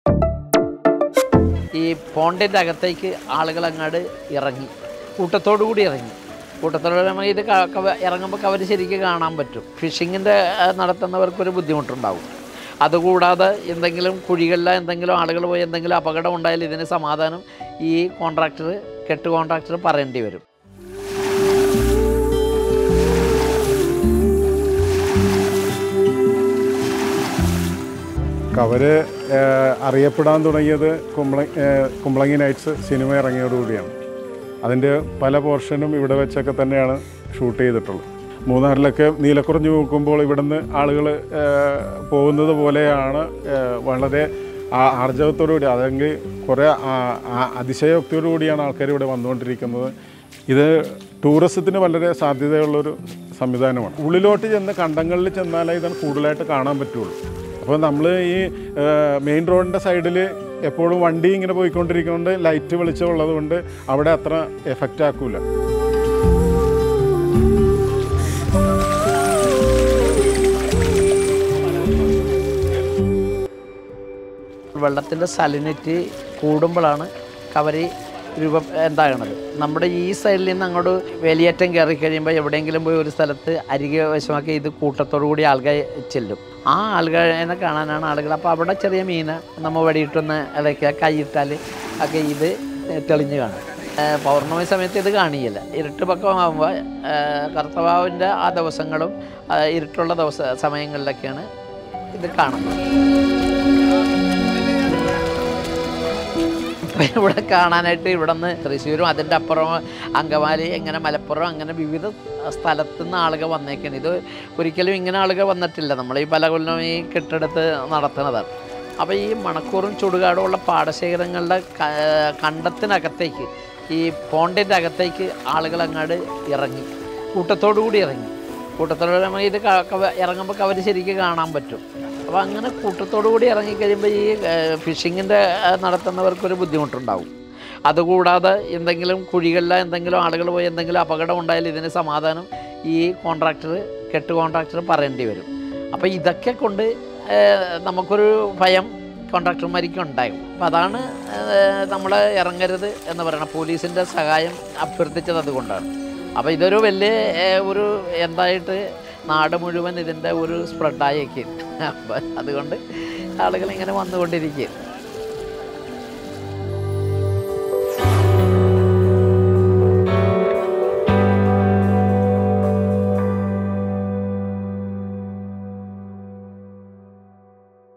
ഈ പോണ്ടിൻ്റെ അകത്തേക്ക് ആളുകൾ അങ്ങോട്ട് ഇറങ്ങി കൂട്ടത്തോടു കൂടി ഇറങ്ങി കൂട്ടത്തോടെ നമ്മൾ ഇത് ക- കവ- ഇറങ്ങുമ്പോൾ അവർ ശരിക്കും കാണാൻ പറ്റും ഫിഷിങ്ങിൻ്റെ നടത്തുന്നവർക്കൊരു ബുദ്ധിമുട്ടുണ്ടാവും അതുകൂടാതെ എന്തെങ്കിലും കുഴികളിൽ എന്തെങ്കിലും ആളുകൾ പോയി എന്തെങ്കിലും അപകടം ഉണ്ടായാൽ ഇതിന് സമാധാനം ഈ കോൺട്രാക്ടർ കെട്ട് കോൺട്രാക്ടർ പറയേണ്ടി വരും കവര് ഏഹ്, അറിയപ്പെടാൻ തുടങ്ങിയത് കുമ്പള ഏഹ്, കുമ്പളങ്ങി നൈറ്റ്സ് സിനിമ ഇറങ്ങിയോടുകൂടിയാണ് അതിൻ്റെ പല പോർഷനും ഇവിടെ വെച്ചൊക്കെ തന്നെയാണ് ഷൂട്ട് ചെയ്തിട്ടുള്ളത് മൂന്നാറിലൊക്കെ നീലക്കുറഞ്ഞു നോക്കുമ്പോൾ ഇവിടുന്ന് ആളുകൾ പോകുന്നത് പോലെയാണ് ഏഹ്, വളരെ ആ- ആർജവത്തോടുകൂടി അതെങ്കിൽ കുറേ ആ- ആ- അതിശയോക്തിയോടു കൂടിയാണ് ആൾക്കാർ ഇവിടെ വന്നുകൊണ്ടിരിക്കുന്നത് ഇത് ടൂറിസത്തിന് വളരെ സാധ്യതയുള്ളൊരു സംവിധാനമാണ് ഉള്ളിലോട്ട് ചെന്ന് കണ്ടങ്ങളിൽ ചെന്നാലേ ഇതാണ് കൂടുതലായിട്ട് കാണാൻ പറ്റുള്ളൂ അപ്പോൾ നമ്മൾ ഈ മെയിൻ റോഡിൻ്റെ സൈഡിൽ എപ്പോഴും വണ്ടി ഇങ്ങനെ പോയിക്കൊണ്ടിരിക്കുന്നതുകൊണ്ട് ലൈറ്റ് വെളിച്ചം ഉള്ളതുകൊണ്ട് അവിടെ അത്ര എഫക്റ്റ് ആക്കൂല വെള്ളത്തിൻ്റെ സലിനിറ്റി കൂടുമ്പോഴാണ് കവരി രൂപം എന്താകണത് നമ്മുടെ ഈ സൈഡിൽ നിന്ന് അങ്ങോട്ട് വേലിയേറ്റം കയറി കഴിയുമ്പോൾ എവിടെയെങ്കിലും പോയി ഒരു സ്ഥലത്ത് അരികെ വശമാക്കി ഇത് കൂട്ടത്തോടു കൂടി ആൾക്കാർ ചെല്ലും ആ ആളുകളെ കാണാനാണ് ആളുകൾ അപ്പോൾ അവിടെ ചെറിയ മീന് നമ്മൾ വെടിയിട്ടൊന്ന് ഇളക്കുക കൈയിട്ടാൽ ഒക്കെ ഇത് തെളിഞ്ഞ് കാണും ഏഹ് പൗർണമി സമയത്ത് ഇത് കാണിയില്ല ഇരുട്ട് പക്കമാകുമ്പോൾ കർത്തവാവിൻ്റെ ആ ദിവസങ്ങളും ആ, ഇരുട്ടുള്ള ദിവസ സമയങ്ങളിലൊക്കെയാണ് ഇത് കാണുന്നത് ഇപ്പം ഇവിടെ കാണാനായിട്ട് ഇവിടെ നിന്ന് തൃശ്ശൂരും അതിൻ്റെ അപ്പുറം അങ്കമാലി ഇങ്ങനെ മലപ്പുറം അങ്ങനെ വിവിധ സ്ഥലത്തു നിന്ന് ആളുകൾ വന്നേക്കാണ് ഇത് ഒരിക്കലും ഇങ്ങനെ ആളുകൾ വന്നിട്ടില്ല നമ്മൾ ഈ പല കൊല്ലം ഈ കെട്ടിടത്ത് നടത്തുന്നതാണ് അപ്പോൾ ഈ മണക്കൂറും ചുടുകാടും ഉള്ള പാടശേഖരങ്ങളുടെ ക- കണ്ടത്തിനകത്തേക്ക് ഈ പോണ്ടിൻ്റെ അകത്തേക്ക് ആളുകൾ അങ്ങോട്ട് ഇറങ്ങി കൂട്ടത്തോടു കൂടി ഇറങ്ങി കൂട്ടത്തോടെ നമ്മൾ ഇത് ക- കവ- ഇറങ്ങുമ്പോൾ അവർ ശരിക്കും കാണാൻ പറ്റും അപ്പോൾ അങ്ങനെ കൂട്ടത്തോടു കൂടി ഇറങ്ങിക്കഴിയുമ്പോൾ ഈ ഫിഷിങ്ങിൻ്റെ നടത്തുന്നവർക്കൊരു ബുദ്ധിമുട്ടുണ്ടാവും അതുകൂടാതെ എന്തെങ്കിലും കുഴികളിൽ എന്തെങ്കിലും ആളുകൾ പോയി എന്തെങ്കിലും അപകടം ഉണ്ടായാൽ ഇതിന് സമാധാനം ഈ കോൺട്രാക്ടർ കെട്ട് കോൺട്രാക്ടർ പറയേണ്ടി വരും അപ്പോൾ ഇതൊക്കെ കൊണ്ട് ഏഹ്, നമുക്കൊരു ഭയം കോൺട്രാക്ടർമാർക്ക് ഉണ്ടായും അപ്പം അതാണ് നമ്മൾ ഇറങ്ങരുത് എന്ന് പറയുന്നത് പോലീസിൻ്റെ സഹായം അഭ്യർത്ഥിച്ചത് അതുകൊണ്ടാണ് അപ്പോൾ ഇതൊരു വലിയ ഏഹ്, ഒരു എന്തായിട്ട് നാട് മുഴുവൻ ഇതിൻ്റെ ഒരു സ്പ്രെഡായേക്കും അപ്പം അതുകൊണ്ട് ആളുകൾ ഇങ്ങനെ വന്നുകൊണ്ടിരിക്കുക